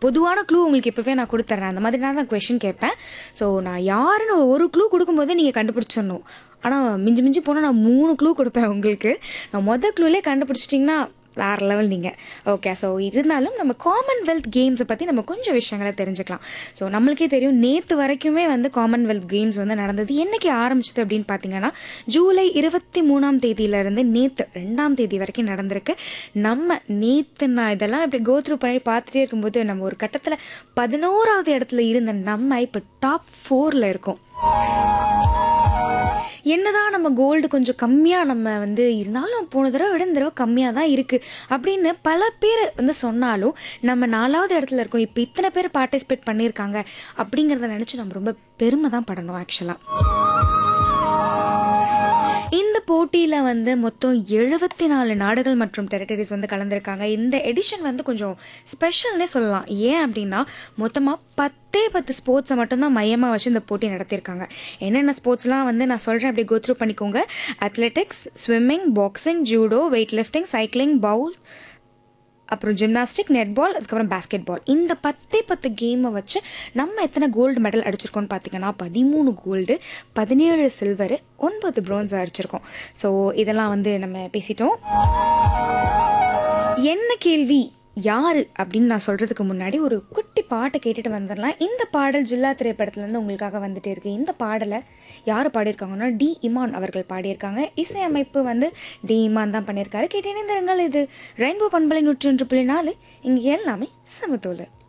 பொதுவான க்ளூ உங்களுக்கு இப்போவே நான் கொடுத்துட்றேன் அந்த மாதிரி நான் தான் கொஷின் கேட்பேன் ஸோ நான் யாருன்னு ஒரு க்ளூ கொடுக்கும்போதே நீங்கள் கண்டுபிடிச்சிடணும் ஆனால் மிஞ்சி மிஞ்சி போனால் நான் மூணு க்ளூ கொடுப்பேன் உங்களுக்கு நான் மொதல் க்ளூலே கண்டுபிடிச்சிட்டிங்கன்னா வேறு லெவல் நீங்கள் ஓகே ஸோ இருந்தாலும் நம்ம காமன்வெல்த் கேம்ஸை பற்றி நம்ம கொஞ்சம் விஷயங்களை தெரிஞ்சுக்கலாம் ஸோ நம்மளுக்கே தெரியும் நேற்று வரைக்குமே வந்து காமன்வெல்த் கேம்ஸ் வந்து நடந்தது என்னைக்கு ஆரம்பிச்சது அப்படின்னு பார்த்தீங்கன்னா ஜூலை இருபத்தி மூணாம் தேதியிலேருந்து நேற்று ரெண்டாம் தேதி வரைக்கும் நடந்திருக்கு நம்ம நேற்று நான் இதெல்லாம் இப்படி கோத்ரூ பண்ணி பார்த்துட்டே இருக்கும்போது நம்ம ஒரு கட்டத்தில் பதினோராவது இடத்துல இருந்த நம்ம இப்போ டாப் ஃபோரில் இருக்கோம் என்னதான் நம்ம கோல்டு கொஞ்சம் கம்மியாக நம்ம வந்து இருந்தாலும் போன தடவை விட இந்த தடவை கம்மியாக தான் இருக்குது அப்படின்னு பல பேர் வந்து சொன்னாலும் நம்ம நாலாவது இடத்துல இருக்கோம் இப்போ இத்தனை பேர் பார்ட்டிசிபேட் பண்ணியிருக்காங்க அப்படிங்கிறத நினச்சி நம்ம ரொம்ப பெருமை தான் படணும் ஆக்சுவலாக இந்த போட்டியில் வந்து மொத்தம் எழுபத்தி நாலு நாடுகள் மற்றும் டெரிட்டரிஸ் வந்து கலந்துருக்காங்க இந்த எடிஷன் வந்து கொஞ்சம் ஸ்பெஷல்னே சொல்லலாம் ஏன் அப்படின்னா மொத்தமாக பத்தே பத்து ஸ்போர்ட்ஸை மட்டும்தான் மையமாக வச்சு இந்த போட்டி நடத்தியிருக்காங்க என்னென்ன ஸ்போர்ட்ஸ்லாம் வந்து நான் சொல்கிறேன் அப்படியே கோத்ரூ பண்ணிக்கோங்க athletics swimming boxing judo weightlifting cycling bowl அப்புறம் ஜிம்னாஸ்டிக் நெட்பால் அதுக்கப்புறம் பேஸ்கெட் பால் இந்த பத்தே பத்து கேமை வச்சு நம்ம எத்தனை கோல்டு மெடல் அடிச்சிருக்கோம்னு பார்த்தீங்கன்னா பதிமூணு கோல்டு பதினேழு சில்வரு ஒன்பது ப்ரோன்ஸ் அடிச்சிருக்கோம் ஸோ இதெல்லாம் வந்து நம்ம பேசிட்டோம் என்ன கேள்வி யாரு அப்படின்னு நான் சொல்கிறதுக்கு முன்னாடி ஒரு குட்டி பாட்டை கேட்டுட்டு வந்துடலாம் இந்த பாடல் ஜில்லா திரைப்படத்துலேருந்து உங்களுக்காக வந்துட்டே இருக்கு இந்த பாடலை யார் பாடியிருக்காங்கன்னா டி இமான் அவர்கள் பாடியிருக்காங்க இசையமைப்பு வந்து டி இமான் தான் பண்ணியிருக்காரு கேட்டேன் இது ரெயின்போ பண்பலை நூற்றி ஒன்று புள்ளி நாலு இங்கே எல்லாமே சமத்தோல்